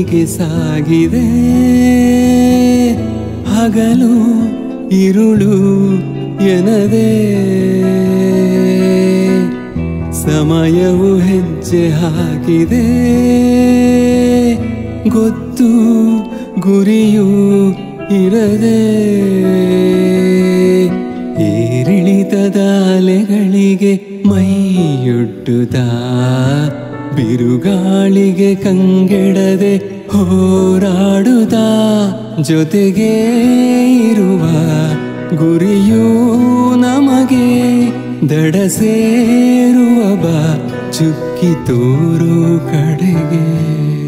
ಏಕೆ ಸಾಗಿದೆ ಹಗಲು ಇರುಳು ಎನದೇ ಸಮಯವು ಹೆಜ್ಜೆ ಹಾಕಿದೆ ಗೊತ್ತು ಗುರಿಯೂ ಇರದೆ ಏರಿಳಿತದ ಅಲೆಗಳಿಗೆ ಮೈಯೊಡ್ಡುತ್ತ ಬಿರುಗಾಳಿಗೆ ಕಂಗೆಡದೆ ಹೋರಾಡುತ್ತ ಜೊತೆಗೆ ಇರುವ ಗುರಿಯೂ ನಮಗೆ ದಡ ಸೇರುವ ಬಾ ಚುಕ್ಕಿ ತೋರು ಕಡೆಗೆ